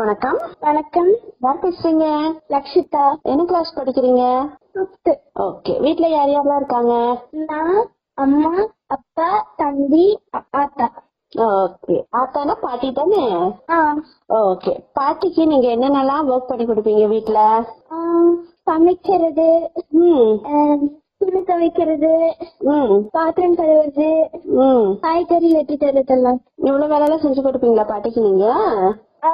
வணக்கம் வணக்கம் யார் பேசுறீங்க லக்ஷிதா என்ன கிளாஸ் படிக்கிறீங்க ஃபிஃப்த் ஓகே வீட்ல யார் யாரெல்லாம் இருக்காங்க நான் அம்மா அப்பா தம்பி அ- ஆத்தா ஓகே ஆத்தானா பாட்டி தானே ஆ ஓகே பாட்டிக்கு நீங்க என்னென்னலாம் ஒர்க் பண்ணி கொடுப்பீங்க வீட்ல ஆ, சமைக்கிறது ம் ஆம், துணி துவைக்கிறது ம் பாத்திரம் கழுவுறது ம் காய்கறி வெட்டி தருதெல்லாம் இவ்வளவு வேலையெல்லாம் செஞ்சு கொடுப்பீங்களா பாட்டிக்கு நீங்க ஆ,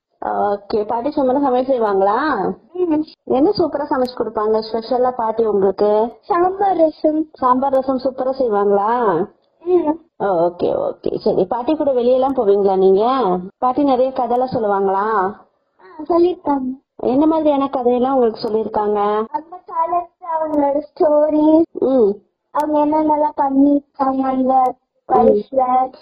ஓகே பாட்டி சும்மா சமையல் செய்வாங்களா ம். என்ன சூப்பரா சமைச்சு கொடுப்பாங்க ஸ்பெஷலா பாட்டி உங்களுக்கு சாம்பார் ரசம் சாம்பார் ரசம் சூப்பரா செய்வாங்களா ம். ஓகே ஓகே சரி பாட்டி கூட வெளியெல்லாம் போவீங்களா நீங்க பாட்டி நிறைய கதையெல்லாம் சொல்லுவாங்களா ஆ, சொல்லிருக்காங்க என்ன மாதிரியான கதையெல்லாம் உங்களுக்கு சொல்லியிருக்காங்க அந்த காலத்துல அவங்களோட ஸ்டோரிஸ் ம் அவங்க என்னென்னலாம் பண்ணிருக்காங்க அந்த வயசுல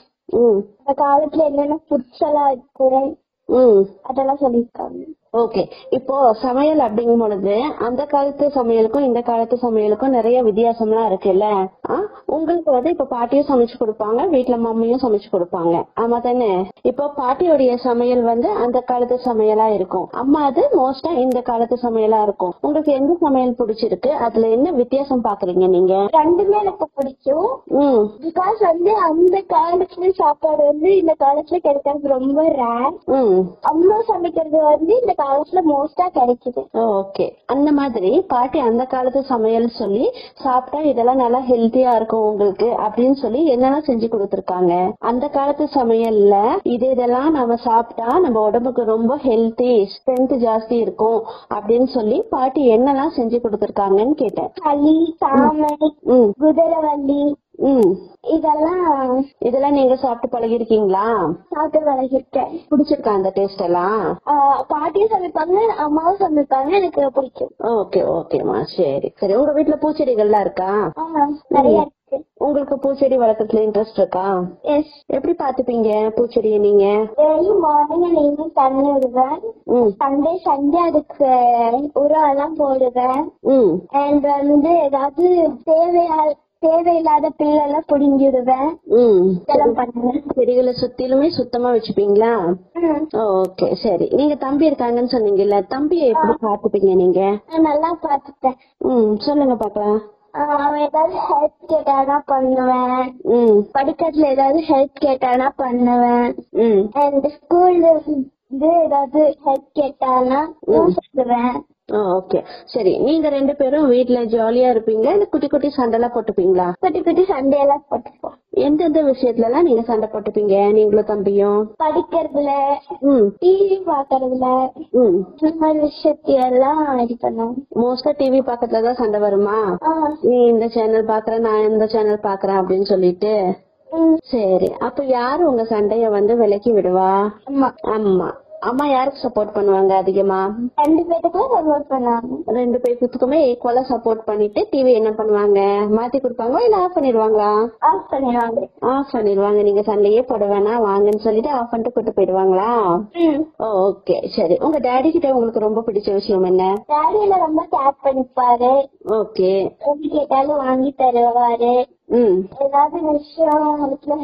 ம் அந்த காலத்துல என்னென்ன ஃபுட்ஸ் எல்லாம் இருக்கும் ம் அதெல்லாம் சொல்லிருக்காங்க ஓகே இப்போ சமையல் அப்படிங்கும் பொழுது அந்த காலத்து சமையலுக்கும் இந்த காலத்து சமையலுக்கும் நிறைய வித்தியாசம்லாம் இருக்குல்ல ஆ? உங்களுக்கு வந்து இப்ப பாட்டியும் சமைச்சு கொடுப்பாங்க வீட்ல மம்மியும் சமைச்சு கொடுப்பாங்க ஆமா தானே இப்போ பாட்டியோடைய சமையல் வந்து அந்த காலத்து சமையலா இருக்கும் அம்மா அது மோஸ்டா இந்த காலத்து சமையலா இருக்கும் உங்களுக்கு எந்த சமையல் பிடிச்சிருக்கு அதுல என்ன வித்தியாசம் பாக்குறீங்க நீங்க ரெண்டுமே எனக்கு பிடிக்கும் ம் பிகாஸ் வந்து அந்த காலத்துல சாப்பாடு வந்து இந்த காலத்துல கிடைக்கிறது ரொம்ப ரேர் ம் அம்மா சமைக்கிறது வந்து இந்த காலத்துல மோஸ்டா கிடைக்குது ஓகே அந்த மாதிரி பாட்டி அந்த காலத்து சமையல் சொல்லி சாப்பிட்டா இதெல்லாம் நல்லா ஹெல்த்தியா இருக்கும் உங்களுக்கு அப்படின்னு சொல்லி என்னெல்லாம் செஞ்சு கொடுத்திருக்காங்க அந்த காலத்து சமையல்ல இது இதெல்லாம் நம்ம சாப்பிட்டா நம்ம உடம்புக்கு ரொம்ப ஹெல்த்தி ஸ்ட்ரென்த் ஜாஸ்தி இருக்கும் அப்படின்னு சொல்லி பாட்டி என்னெல்லாம் செஞ்சு கொடுத்திருக்காங்கன்னு கேட்டேன் களி சாமை ம் குதிரைவள்ளி ம் இதெல்லாம் இதெல்லாம் நீங்க சாப்பிட்டு பழகிருக்கீங்களா சாப்பிட்டு பழகிருக்கேன் பிடிச்சிருக்கா அந்த டேஸ்ட் எல்லாம் ஆஹ் பாட்டியும் சமைப்பாங்க அம்மாவும் சமைப்பாங்க எனக்கு பிடிக்கும் ஓகே ஓகேமா சரி சரி உங்க வீட்டுல பூச்செடிகள்லாம் இருக்கா ஆஹ் நிறைய இருக்கு உங்களுக்கு பூச்செடி வளர்க்கறதுல இன்ட்ரெஸ்ட் இருக்கா எஸ் எப்படி பாத்துப்பீங்க பூச்செடியை நீங்க டெய்லி மார்னிங் நீங்களும் தண்ணி விடுவேன் ம் சண்டே சண்டே அதுக்கு உரம் எல்லாம் போடுவேன் ம் அண்ட் வந்து ஏதாவது தேவையா தேவையில்லாத பில்லெல்லாம் புடுங்கிடுவேன் ம் இதெல்லாம் பண்ணுவேன் செடிகளை சுத்திலுமே சுத்தமா வச்சுப்பீங்களா ம். ஓகே சரி நீங்க தம்பி இருக்காங்கன்னு சொன்னீங்கல்ல தம்பியை எப்படி பாத்துப்பீங்க நீங்க நான் நல்லா பார்த்துட்டேன் ம் சொல்லுங்க பாக்கலாம் ஆஹ் அவன் ஏதாவது ஹெல்ப் கேட்டானா பண்ணுவேன் ம் படிக்கிறதுல ஏதாவது ஹெல்ப் கேட்டானா பண்ணுவேன் ம் அண்ட் ஸ்கூல்ல வந்து ஏதாவது ஹெல்ப் கேட்டானா நான் சொல்லுவேன் ஓகே சரி நீங்க ரெண்டு பேரும் வீட்ல ஜாலியா இருப்பீங்களா இல்ல குட்டி குட்டி சண்டைலாம் போட்டுப்பீங்களா குட்டி குட்டி சண்டே எல்லாம் போட்டுப்போம் எந்தெந்த விஷயத்துல எல்லாம் நீங்க சண்டை போட்டுப்பீங்க நீங்களும் தம்பியும் படிக்கிறதுல ம் டிவி பாக்குறதுல ம் இந்த மாதிரி விஷயத்தையெல்லாம் இது பண்ணுவோம் மோஸ்டா டிவி பக்கத்துல தான் சண்டை வருமா ஆஹ் நீ இந்த சேனல் பாக்குற நான் இந்த சேனல் பாக்குறேன் அப்படின்னு சொல்லிட்டு ம். சரி அப்ப யாரு உங்க சண்டைய வந்து விலக்கி விடுவா ஆமா அம்மா அம்மா யாருக்கு சப்போர்ட் பண்ணுவாங்க அதிகமா ரெண்டு பேத்துக்கும் சப்போர்ட் பண்ணுவாங்க ரெண்டு பேர்த்துக்குமே ஈக்குவலா சப்போர்ட் பண்ணிட்டு டிவி என்ன பண்ணுவாங்க மாத்தி கொடுப்பாங்களா இல்ல ஆஃப் பண்ணிடுவாங்களா ஆஃப் பண்ணிடுவாங்க ஆஃப் பண்ணிடுவாங்க நீங்க சண்டையே போட வேணாம் வாங்கன்னு சொல்லிட்டு ஆஃப் பண்ணிட்டு கூட்டு போயிடுவாங்களா ம் ஓகே சரி உங்க டாடி கிட்ட உங்களுக்கு ரொம்ப பிடிச்ச விஷயம் என்ன டேடியில ரொம்ப கேர் பண்ணிப்பாரு ஓகே எது கேட்டாலும் வாங்கி தருவாரு ம் ஏதாவது விஷயம் வீட்டுல